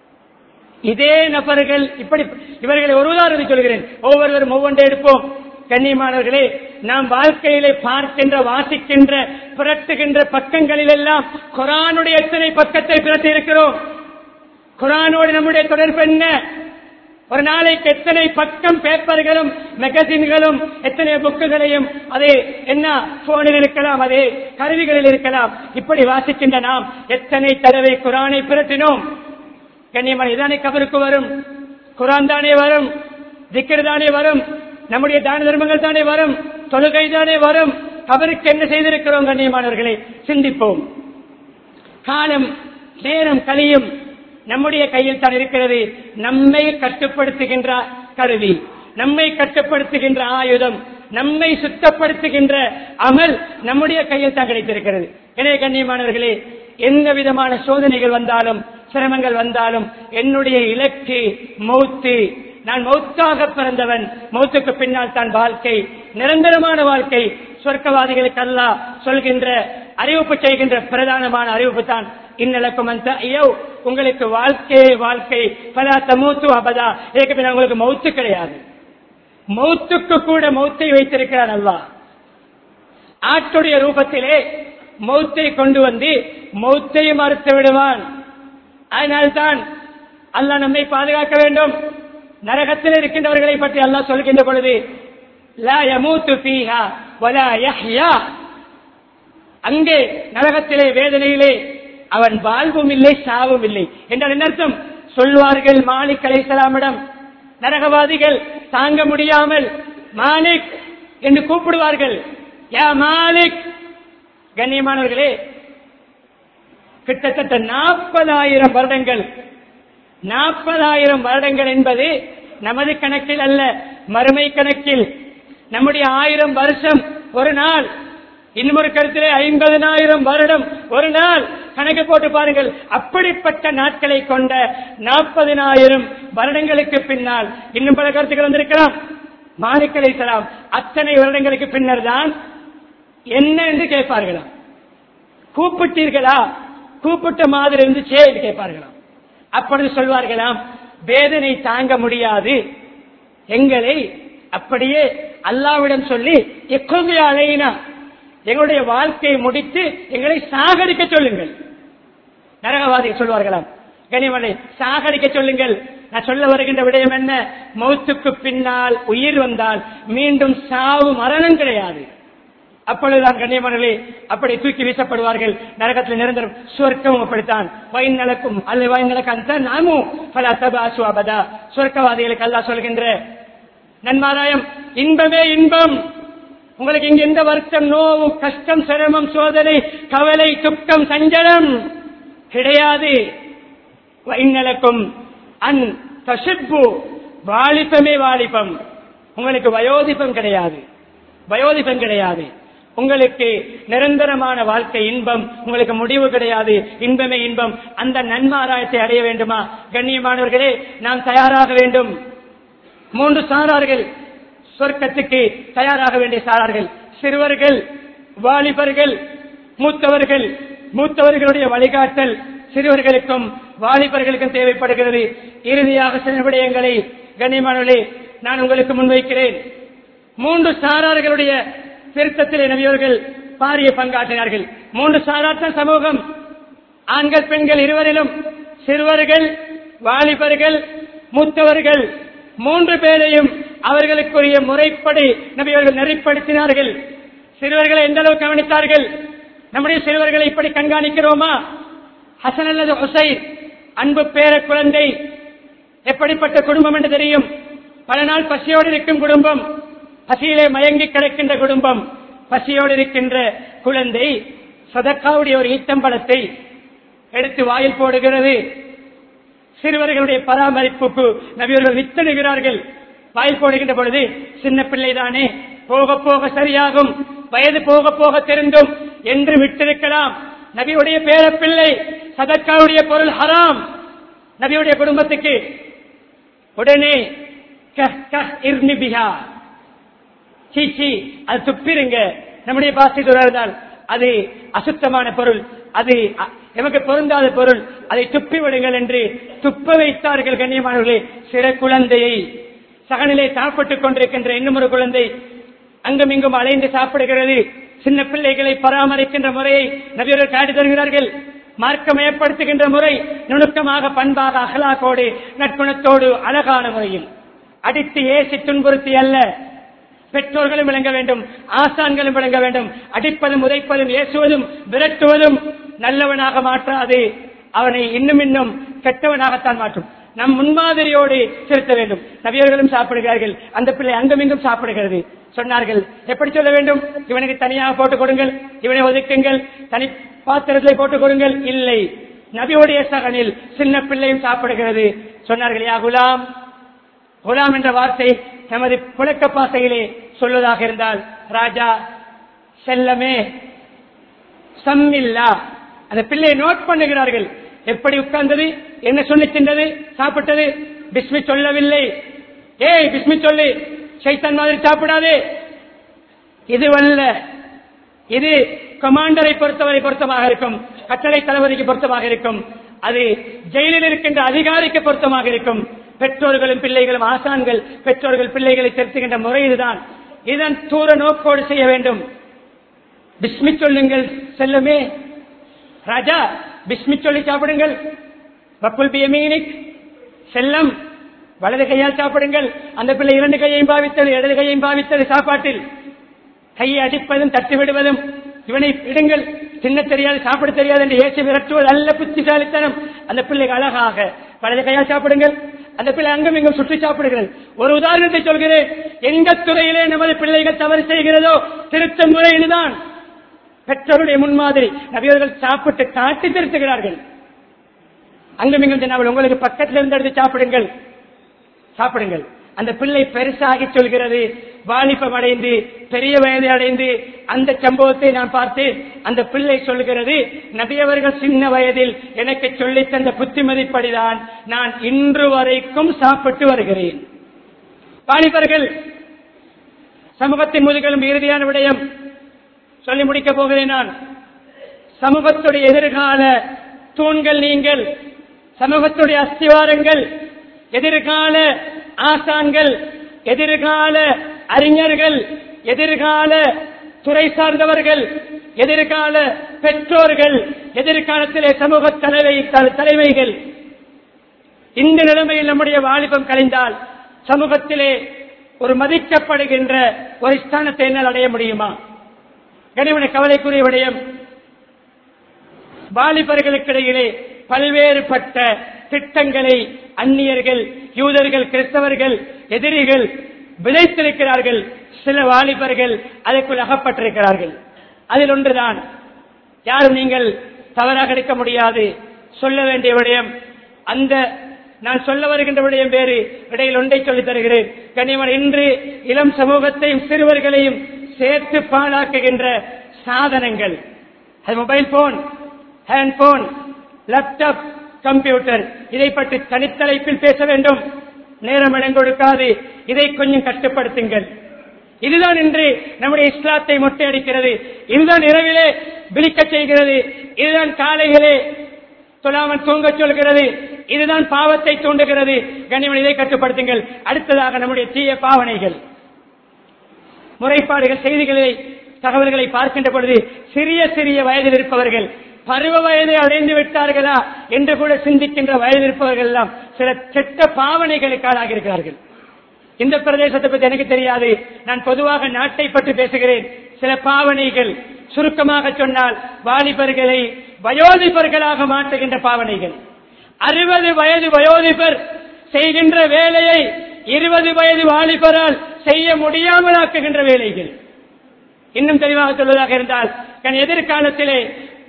இதே நபர்கள் இப்படி இவர்களை ஒரு உதாரணத்தை சொல்கிறேன் ஒவ்வொருவரும் ஒவ்வொன்றை எடுப்போம் கண்ணியமானவர்களே நாம் வாழ்க்கையிலே பார்க்கின்ற வாசிக்கின்ற புரட்டுகின்ற பக்கங்களில் எல்லாம் குரானுடைய எத்தனை பக்கத்தை பிரட்டி இருக்கிறோம் குரானோடு நம்முடைய தொடர்பு என்ன ஒரு நாளைக்கு எத்தனை பக்கம் பேப்பர்களும் மேகசின்களும் எத்தனை புக்குகளையும் அதே என்ன போனில் இருக்கலாம் அதே கருவிகளில் இருக்கலாம் இப்படி வாசிக்கின்ற நாம் எத்தனை தடவை குரானை பிரட்டினோம் கண்ணியமான இதானே கபருக்கு வரும் குரான் தானே வரும் திக்கர் தானே வரும் நம்முடைய தான தர்மங்கள் தானே வரும் தொழுகை தானே வரும் கபருக்கு என்ன செய்திருக்கிறோம் கண்ணியமானவர்களை சிந்திப்போம் காலம் நேரம் கழியும் நம்முடைய கையில் தான் இருக்கிறது நம்மை கட்டுப்படுத்துகின்ற கருவி நம்மை கட்டுப்படுத்துகின்ற ஆயுதம் நம்மை சுத்தப்படுத்துகின்ற அமல் நம்முடைய கையில் தான் கிடைத்திருக்கிறது எனவே கண்ணியமானவர்களே எந்த விதமான சோதனைகள் வந்தாலும் சிரமங்கள் வந்தாலும் என்னுடைய இலக்கு மௌத்து நான் மௌத்தாக பிறந்தவன் மௌத்துக்கு பின்னால் தான் வாழ்க்கை நிரந்தரமான வாழ்க்கை சொர்க்கவாதிகளுக்கு அல்ல சொல்கின்ற அறிவிப்பு செய்கின்ற பிரதானமான அறிவிப்பு தான் இன்னலக்கும் அந்த ஐயோ உங்களுக்கு வாழ்க்கையே வாழ்க்கை பல தமூத்து அபதா இதுக்கு பின்னால் உங்களுக்கு மௌத்து கிடையாது மௌத்துக்கு கூட மௌத்தை வைத்திருக்கிறான் அல்லா ஆட்டுடைய ரூபத்திலே மௌத்தை கொண்டு வந்து மௌத்தை மறுத்து விடுவான் அதனால்தான் அல்லாஹ் நம்மை பாதுகாக்க வேண்டும் நரகத்தில் இருக்கின்றவர்களை பற்றி அல்லாஹ் சொல்கின்ற பொழுது லா யமூத்து ஃபீஹா வலா யஹ்யா அங்கே நரகத்திலே வேதனையிலே அவன் வாழ்வும் இல்லை சாவும் இல்லை என்றால் என்ன அர்த்தம் சொல்வார்கள் மாலிக் அலைசலாமிடம் நரகவாதிகள் தாங்க முடியாமல் மாலிக் என்று கூப்பிடுவார்கள் யா மாலிக் கண்ணியமானவர்களே கிட்டத்தட்ட நாற்பதாயிரம் வருடங்கள் நாற்பதாயிரம் வருடங்கள் என்பது நமது கணக்கில் அல்ல மறுமை கணக்கில் நம்முடைய ஆயிரம் வருஷம் ஒரு நாள் இன்னொரு கருத்திலே ஐம்பதனாயிரம் வருடம் ஒரு நாள் கணக்கு போட்டு பாருங்கள் அப்படிப்பட்ட நாட்களை கொண்ட நாற்பதினாயிரம் வருடங்களுக்கு பின்னால் இன்னும் பல கருத்துக்கள் வந்திருக்கலாம் மாணிக்கலை சலாம் அத்தனை வருடங்களுக்கு பின்னர் தான் என்ன என்று கேட்பார்களாம் கூப்பிட்டீர்களா கூப்பிட்ட மாதிரி இருந்துச்சே என்று கேட்பார்களாம் அப்பொழுது சொல்வார்களாம் வேதனை தாங்க முடியாது எங்களை அப்படியே அல்லாவிடம் சொல்லி எப்போது அலையினா எங்களுடைய வாழ்க்கையை முடித்து எங்களை சாகடிக்க சொல்லுங்கள் நரகவாதி சொல்வார்களாம் கனிமலை சாகடிக்க சொல்லுங்கள் நான் சொல்ல வருகின்ற விடயம் என்ன மௌத்துக்கு பின்னால் உயிர் வந்தால் மீண்டும் சாவு மரணம் கிடையாது அப்பொழுதுதான் கண்ணியமனே அப்படி தூக்கி வீசப்படுவார்கள் நரகத்தில் நிரந்தரம் சுவர்க்கமும் அப்படித்தான் வயின் நடக்கும் அல்ல வயின் நடக்க அந்த நாமும் பல தபாசு அபதா சுவர்க்கவாதிகளுக்கு அல்லா சொல்கின்ற நன்மாராயம் இன்பமே இன்பம் உங்களுக்கு இங்க எந்த வருத்தம் நோவு கஷ்டம் சிரமம் சோதனை கவலை துக்கம் சஞ்சலம் கிடையாது வைநலக்கும் அன் தசிப்பு வாலிபமே வாலிபம் உங்களுக்கு வயோதிபம் கிடையாது வயோதிபம் கிடையாது உங்களுக்கு நிரந்தரமான வாழ்க்கை இன்பம் உங்களுக்கு முடிவு கிடையாது இன்பமே இன்பம் அந்த நன்மாராயத்தை அடைய வேண்டுமா கண்ணியமானவர்களே நாம் தயாராக வேண்டும் மூன்று சாரார்கள் சொர்க்கத்துக்கு தயாராக வேண்டிய சாரார்கள் சிறுவர்கள் வாலிபர்கள் மூத்தவர்கள் மூத்தவர்களுடைய வழிகாட்டல் சிறுவர்களுக்கும் வாலிபர்களுக்கும் தேவைப்படுகிறது இறுதியாக சில விடயங்களை கண்ணியமானவர்களே நான் உங்களுக்கு முன்வைக்கிறேன் மூன்று சாரார்களுடைய திருத்தத்திலே நபியவர்கள் பாரிய பங்காற்றினார்கள் மூன்று சாராட்ட சமூகம் ஆண்கள் பெண்கள் இருவரிலும் சிறுவர்கள் வாலிபர்கள் மூத்தவர்கள் மூன்று பேரையும் அவர்களுக்குரிய முறைப்படி நபியவர்கள் நெறிப்படுத்தினார்கள் சிறுவர்களை எந்த அளவு கவனித்தார்கள் நம்முடைய சிறுவர்களை இப்படி கண்காணிக்கிறோமா ஹசன் அல்லது ஹுசைன் அன்பு பேர குழந்தை எப்படிப்பட்ட குடும்பம் என்று தெரியும் பல நாள் பசியோடு இருக்கும் குடும்பம் பசியிலே மயங்கி கிடக்கின்ற குடும்பம் பசியோடு இருக்கின்ற குழந்தை சதக்காவுடைய ஒரு ஈத்தம்பழத்தை எடுத்து வாயில் போடுகிறது சிறுவர்களுடைய பராமரிப்புக்கு நபியர்கள் வித்தணுகிறார்கள் வாயில் போடுகின்ற பொழுது சின்ன பிள்ளைதானே போக போக சரியாகும் வயது போக போக தெரிந்தும் என்று விட்டிருக்கலாம் நபியுடைய பேர பிள்ளை சதக்காவுடைய பொருள் ஹராம் நபியுடைய குடும்பத்துக்கு உடனே கஹ் கஹ் இர்னி பிஹா சீச்சி அது துப்பிருங்க நம்முடைய பாசி துறால் அது அசுத்தமான பொருள் அது அ- எமக்கு பொருந்தாத பொருள் அதை துப்பி விடுங்கள் என்று துப்ப வைத்தார்கள் கண்ணியமானவர்களே சிறு குழந்தையை சகனிலே சாப்பிட்டுக் கொண்டிருக்கின்ற இன்னும் ஒரு குழந்தை அங்கும் இங்கும் அலைந்து சாப்பிடுகிறது சின்ன பிள்ளைகளை பராமரிக்கின்ற முறையை நபியர்கள் காட்டி தருகிறார்கள் மார்க்கமயப்படுத்துகின்ற முறை நுணுக்கமாக பண்பாக அகலாக்கோடு நட்புணத்தோடு அழகான முறையில் அடித்து ஏசி துன்புறுத்தி அல்ல பெற்றோர்களும் விளங்க வேண்டும் ஆசான்களும் விளங்க வேண்டும் அடிப்பதும் உதைப்பதும் ஏசுவதும் விரட்டுவதும் நல்லவனாக மாற்றாது அவனை இன்னும் இன்னும் கெட்டவனாகத்தான் மாற்றும் நம் முன்மாதிரியோடு செலுத்த வேண்டும் நபியர்களும் சாப்பிடுகிறார்கள் அந்த பிள்ளை அங்கும் இங்கும் சாப்பிடுகிறது சொன்னார்கள் எப்படி சொல்ல வேண்டும் இவனுக்கு தனியாக போட்டுக் கொடுங்கள் இவனை ஒதுக்குங்கள் தனி பாத்திரத்தை போட்டுக் கொடுங்கள் இல்லை நபியுடைய சகனில் சின்ன பிள்ளையும் சாப்பிடுகிறது சொன்னார்கள் யா குலாம் குலாம் என்ற வார்த்தை நமது புழக்க பாசையிலே சொல்வதாக இருந்தால் ராஜா செல்லமே சம்மில்லா அந்த பிள்ளையை நோட் பண்ணுகிறார்கள் எப்படி உட்கார்ந்தது என்ன சொல்லி தின்றது சாப்பிட்டது பிஸ்மி சொல்லவில்லை ஏய் பிஸ்மி சொல்லு சைத்தான் மாதிரி சாப்பிடாதே இது வல்ல இது கமாண்டரை பொறுத்தவரை பொருத்தமாக இருக்கும் கட்டளை தளபதிக்கு பொருத்தமாக இருக்கும் அது ஜெயிலில் இருக்கின்ற அதிகாரிக்கு பொருத்தமாக இருக்கும் பெற்றோர்களும் பிள்ளைகளும் ஆசான்கள் பெற்றோர்கள் பிள்ளைகளை திருத்துகின்ற முறை இதுதான் இதன் தூர நோக்கோடு செய்ய வேண்டும் பிஸ்மி சொல்லுங்கள் செல்லுமே ராஜா பிஸ்மி சொல்லி சாப்பிடுங்கள் வக்குல் பியமீனிக் செல்லம் வலது கையால் சாப்பிடுங்கள் அந்த பிள்ளை இரண்டு கையையும் பாவித்தது இடது கையையும் பாவித்தது சாப்பாட்டில் கையை அடிப்பதும் தட்டி விடுவதும் இவனை இடுங்கள் சின்ன தெரியாது சாப்பிட தெரியாது என்று ஏசி விரட்டுவது அல்ல புத்திசாலித்தனம் அந்த பிள்ளைக்கு அழகாக வலது கையால் சாப்பிடுங்கள் அந்த பிள்ளை அங்கும் இங்கும் சுற்றி சாப்பிடுகிறது ஒரு உதாரணத்தை சொல்கிறேன் எந்த துறையிலே நமது பிள்ளைகள் தவறு செய்கிறதோ திருத்தம் முறை இதுதான் பெற்றோருடைய முன்மாதிரி நபியர்கள் சாப்பிட்டு காட்டி திருத்துகிறார்கள் அங்கும் இங்கும் சொன்னால் உங்களுக்கு பக்கத்தில் இருந்து எடுத்து சாப்பிடுங்கள் சாப்பிடுங்கள் அந்த பிள்ளை பெருசாகி சொல்கிறது வாலிபம் அடைந்து பெரிய வயதை அடைந்து அந்த சம்பவத்தை நான் பார்த்தேன் அந்த பிள்ளை சொல்கிறது நபியவர்கள் சின்ன வயதில் எனக்கு சொல்லித் தந்த புத்திமதிப்படிதான் நான் இன்று வரைக்கும் சாப்பிட்டு வருகிறேன் வாலிபர்கள் சமூகத்தின் முதுகலும் இறுதியான விடயம் சொல்லி முடிக்கப் போகிறேன் நான் சமூகத்துடைய எதிர்கால தூண்கள் நீங்கள் சமூகத்துடைய அஸ்திவாரங்கள் எதிர்கால ஆசான்கள் எதிர்கால அறிஞர்கள் எதிர்கால துறை சார்ந்தவர்கள் எதிர்கால பெற்றோர்கள் எதிர்காலத்திலே சமூக தலைவை தலைமைகள் இந்த நிலைமையில் நம்முடைய வாலிபம் கலைந்தால் சமூகத்திலே ஒரு மதிக்கப்படுகின்ற ஒரு ஸ்தானத்தை என்னால் அடைய முடியுமா கனிவன கவலைக்குரிய விடயம் வாலிபர்களுக்கிடையிலே பல்வேறுபட்ட திட்டங்களை அந்நியர்கள் யூதர்கள் கிறிஸ்தவர்கள் எதிரிகள் விதைத்திருக்கிறார்கள் சில வாலிபர்கள் அதற்குள் அகப்பட்டிருக்கிறார்கள் அதில் ஒன்றுதான் யாரும் நீங்கள் தவறாக எடுக்க முடியாது சொல்ல வேண்டிய விடயம் அந்த நான் சொல்ல வருகின்ற விடயம் வேறு இடையில் ஒன்றை சொல்லித் தருகிறேன் கனிமன் இன்று இளம் சமூகத்தையும் சிறுவர்களையும் சேர்த்து பாழாக்குகின்ற சாதனங்கள் அது mobile phone hand phone laptop computer இதை பற்றி தனித்தலைப்பில் பேச வேண்டும் நேரம் இடம் கொடுக்காது இதை கொஞ்சம் கட்டுப்படுத்துங்கள் இதுதான் இன்று நம்முடைய இஸ்லாத்தை மொட்டையடிக்கிறது இதுதான் இரவிலே விழிக்கச் செய்கிறது இதுதான் காலையிலே தொழாமல் தூங்க சொல்கிறது இதுதான் பாவத்தை தூண்டுகிறது கண்ணியமன் இதை கட்டுப்படுத்துங்கள் அடுத்ததாக நம்முடைய தீய பாவனைகள் முறைப்பாடுகள் செய்திகளை தகவல்களை பார்க்கின்ற பொழுது சிறிய சிறிய வயதில் இருப்பவர்கள் பருவ வயதை அடைந்து விட்டார்களா என்று கூட சிந்திக்கின்ற வயதில் இருப்பவர்கள் எல்லாம் சில கெட்ட பாவனைகளுக்கு ஆளாகி இருக்கிறார்கள் இந்த பிரதேசத்தை பற்றி எனக்கு தெரியாது நான் பொதுவாக நாட்டை பற்றி பேசுகிறேன் சில பாவனைகள் சுருக்கமாக சொன்னால் வாலிபர்களை வயோதிபர்களாக மாற்றுகின்ற பாவனைகள் அறுபது வயது வயோதிபர் செய்கின்ற வேலையை இருபது வயது வாலிபரால் செய்ய முடியாமலாக்குகின்ற வேலைகள் இன்னும் தெளிவாக சொல்வதாக இருந்தால் கண் எதிர்காலத்திலே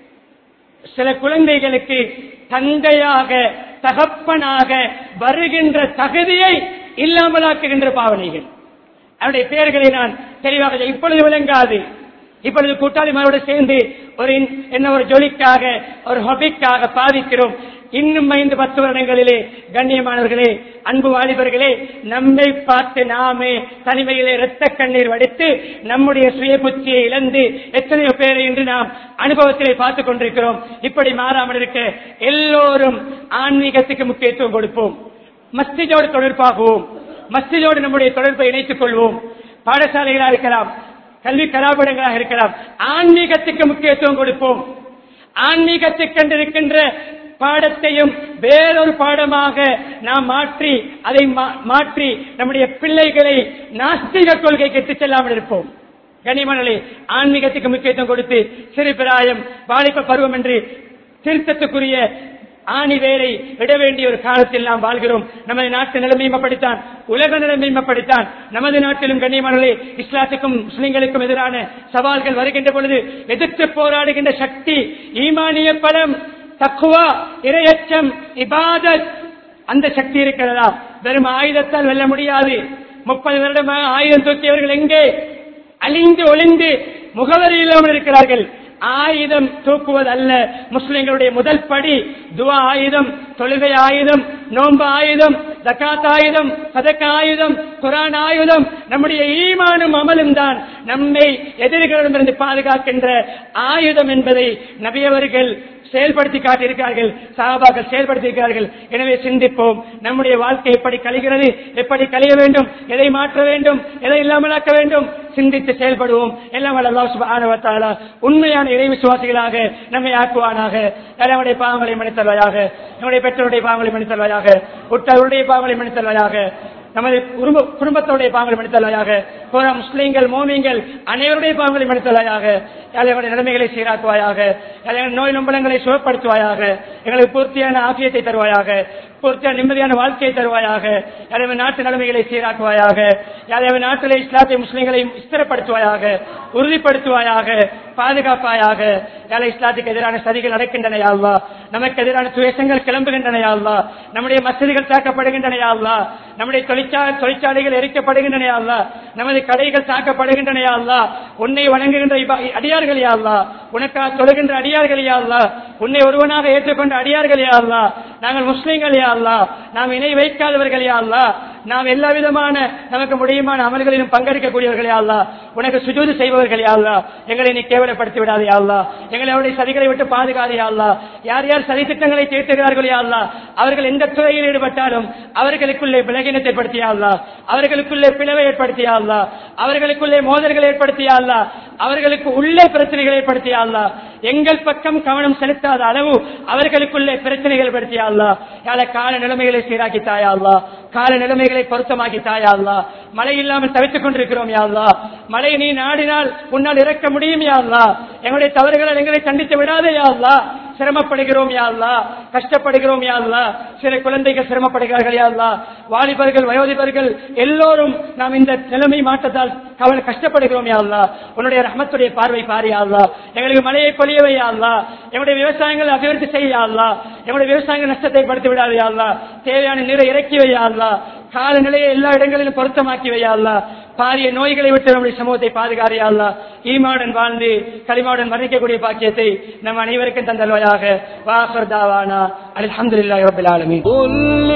சில குழந்தைகளுக்கு தந்தையாக தகப்பனாக வருகின்ற தகுதியை இல்லாமலாக்குகின்ற பாவனைகள் அவருடைய பெயர்களை நான் தெளிவாக இப்பொழுது விளங்காது இப்பொழுது கூட்டாளிமாரோடு சேர்ந்து ஒரு இன்- என்ன ஒரு ஜொலிக்காக ஒரு ஹொபிக்காக பாதிக்கிறோம் இன்னும் ஐந்து பத்து வருடங்களிலே கண்ணியமானவர்களே அன்பு வாலிபர்களே நம்மை பார்த்து நாமே தனிமையிலே இரத்த கண்ணீர் வடித்து நம்முடைய சுய புத்தியை இழந்து எத்தனையோ பேரை இன்று நாம் அனுபவத்திலே பார்த்துக் கொண்டிருக்கிறோம் இப்படி மாறாமல் இருக்க எல்லோரும் ஆன்மீகத்துக்கு முக்கியத்துவம் கொடுப்போம் மஸ்திஜோடு தொடர்பாகவும் மஸ்திஜோடு நம்முடைய தொடர்பை இணைத்துக் கொள்வோம் பாடசாலைகளாக இருக்கலாம் கல்வி கலாபடங்களாக இருக்கலாம் ஆன்மீகத்துக்கு முக்கியத்துவம் கொடுப்போம் ஆன்மீகத்துக்கென்று இருக்கின்ற பாடத்தையும் வேறொரு பாடமாக நாம் மாற்றி அதை மா- மாற்றி நம்முடைய பிள்ளைகளை நாஸ்திக கொள்கைக்கு எட்டுச் செல்லாமல் இருப்போம் கனிமணலே ஆன்மீகத்துக்கு முக்கியத்துவம் கொடுத்து சிறுபிராயம் வாலிப பருவம் என்று திருத்தத்துக்குரிய ஆணி வேரை விட வேண்டிய ஒரு காலத்தில் நாம் வாழ்கிறோம் நமது நாட்டு நிலைமையும் அப்படித்தான் உலக நிலைமையும் அப்படித்தான் நமது நாட்டிலும் கண்ணியமானே இஸ்லாத்துக்கும் முஸ்லிம்களுக்கும் எதிரான சவால்கள் வருகின்ற பொழுது எதிர்த்து போராடுகின்ற சக்தி ஈமானிய பலம் தக்குவா இரையச்சம் இபாதத் அந்த சக்தி இருக்கிறதா வெறும் ஆயுதத்தால் வெல்ல முடியாது முப்பது வருடமாக ஆயுதம் தூக்கியவர்கள் எங்கே அழிந்து ஒளிந்து முகவரி இல்லாமல் இருக்கிறார்கள் ஆயுதம் தூக்குவது அல்ல முஸ்லிம்களுடைய முதல் படி துவா ஆயுதம் தொழுகை ஆயுதம் நோன்பு ஆயுதம் தக்காத் ஆயுதம் சதக்க ஆயுதம் குரான் ஆயுதம் நம்முடைய ஈமானும் அமலும் தான் நம்மை எதிரிகளிடமிருந்து பாதுகாக்கின்ற ஆயுதம் என்பதை நபியவர்கள் செயல்படுத்தி காட்டியிருக்கிறார்கள் சகாபாக்கள் செயல்படுத்தியிருக்கிறார்கள் எனவே சிந்திப்போம் நம்முடைய வாழ்க்கை எப்படி கழிகிறது எப்படி கழிய வேண்டும் எதை மாற்ற வேண்டும் எதை இல்லாமலாக்க வேண்டும் சிந்தித்து செயல்படுவோம் எல்லாம் வல்ல அல்லாஹ் சுப்ஹானஹு வ தஆலா உண்மையான இறை விசுவாசிகளாக நம்மை ஆக்குவானாக நம்முடைய பாவங்களை மன்னித்தல்வாயாக நம்முடைய பெற்றோருடைய பாவங்களை மன்னித்தல்வாயாக உற்றவருடைய பாவங்களை மன்னித்தல்வாயாக நமது குடும்ப- குடும்பத்தோடைய பாவங்களை மன்னித்தல்வாயாக போற முஸ்லீம்கள் மோமியங்கள் அனைவருடைய பாவங்களை மன்னித்தல்வாயாக எங்களுடைய நிலைமைகளை சீராக்குவாயாக எங்களுடைய நோய் நம்பலங்களை சுகப்படுத்துவாயாக எங்களுக்கு பூர்த்தியான ஆசியத்தை தருவாயாக பூர்த்தியான நிம்மதியான வாழ்க்கையை தருவாயாக எனவே நாட்டு நிலைமைகளை சீராக்குவாயாக எனவே நாட்டிலே இஸ்லாத்தை முஸ்லிம்களை ஸ்திரப்படுத்துவாயாக உறுதிப்படுத்துவாயாக பாதுகாப்பாயாக ஏழை இஸ்லாத்துக்கு எதிரான சதிகள் நடக்கின்றன யா அல்லாஹ் நமக்கு எதிரான துவேஷங்கள் கிளம்புகின்றன யா அல்லாஹ் நம்முடைய மசதிகள் தாக்கப்படுகின்றன யா அல்லாஹ் நம்முடைய தொழிற்சா தொழிற்சாலைகள் எரிக்கப்படுகின்றன யா அல்லாஹ் நமது கடைகள் தாக்கப்படுகின்றன யா அல்லாஹ் உன்னை வணங்குகின்ற இபா- அடியார்கள் யா அல்லாஹ் உனக்காக தொழுகின்ற அடியார்கள் யா அல்லாஹ் உன்னை ஒருவனாக ஏற்றுக்கொண்ட அடியார்கள் யா அல்லாஹ் நாங்கள் முஸ்லிம்கள் யா அல்லாஹ் நாம் இணை வைக்காதவர்கள் யா அல்லாஹ் நாம் எல்லா விதமான நமக்கு முடியுமான அமல்களிலும் பங்கெடுக்கக்கூடியவர்கள் யா அல்லாஹ் உனக்கு சுஜூது செய்பவர்கள் யா அல்லாஹ் எங்களை நீ கேவலப்படுத்தி விடாதே யா அல்லாஹ் எங்களை அவருடைய சதிகளை விட்டு பாதுகாது யா அல்லாஹ் யார் யார் சதி திட்டங்களை தீர்த்துகிறார்கள் யா அல்லாஹ் அவர்கள் எந்த துறையில் ஈடுபட்டாலும் அவர்களுக்குள்ளே விலகினத்தை ஏற்படுத்தியா அல்லாஹ் அவர்களுக்குள்ளே பிளவை ஏற்படுத்தியா அல்லாஹ் அவர்களுக்குள்ளே மோதல்களை ஏற்படுத்தியா அல்லாஹ் அவர்களுக்கு உள்ளே பிரச்சனைகளை ஏற்படுத்தியா அல்லாஹ் எங்கள் பக்கம் கவனம் செலுத்தாத அளவு அவர்களுக்குள்ளே பிரச்சனைகள் ஏற்படுத்தியா அல்லாஹ் யாழ கால நிலைமைகளை சீராக்கி தாயா அல்லாஹ் கால நிலைமைகளை பொருத்தமாக்கி தாயா அல்லாஹ் மழை இல்லாமல் தவித்துக் கொண்டிருக்கிறோம் யா அல்லாஹ் மழை நீ நாடினால் உன்னால் இறக்க முடியும் யா அல்லாஹ் எங்களுடைய தவறுகளை எங்களை கண்டித்து விடாதே யா அல்லாஹ் சிரமப்படுகிறோம் யா அல்லாஹ் கஷ்டப்படுகிறோம் யா அல்லாஹ் சில குழந்தைகள் சிரமப்படுகிறார்கள் யா அல்லாஹ் வாலிபர்கள் வயோதிபர்கள் எல்லோரும் நாம் இந்த நிலைமை மாற்றத்தால் கவலை கஷ்டப்படுகிறோம் யா அல்லாஹ் உன்னுடைய ரஹமத்துடைய பார்வை பாரு யா அல்லாஹ் எங்களுக்கு மழையை பொழியவை யா அல்லாஹ் எங்களுடைய விவசாயங்களை அபிவிருத்தி செய்ய யா அல்லாஹ் எங்களுடைய விவசாயங்கள் நஷ்டத்தை படுத்தி விடாது யா அல்லாஹ் தேவையான நீரை இறக்கி வை யா அல்லாஹ் காலநிலையை எல்லா இடங்களிலும் பொருத்தமாக்கி வை யா அல்லாஹ் பாரிய நோய்களை விட்டு நம்முடைய சமூகத்தை பாதுகாரியா அல்லா ஈமாவுடன் வாழ்ந்து களிமாவுடன் மரணிக்கக்கூடிய பாக்கியத்தை நம் அனைவருக்கும் தந்தல்வாயாக வாசர் தாவானா அல்ஹம்துலில்லாஹி ரப்பில் ஆலமீன் قل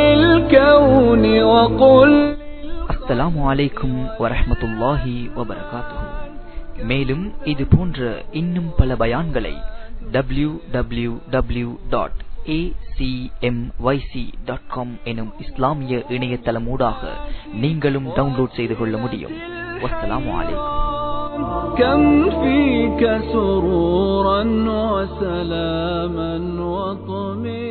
للكون وقل அஸ்ஸலாமு அலைக்கும் வரஹ்மத்துல்லாஹி வபரகாத்துஹு மேலும் இது போன்ற இன்னும் பல பயான்களை www.acmyc.com டாட் காம் எனும் இஸ்லாமிய இணையதளமூடாக நீங்களும் டவுன்லோட் செய்து கொள்ள முடியும் வஸ்ஸலாமு அலைக்கும் كم فيك سرورا وسلاما وطمئنا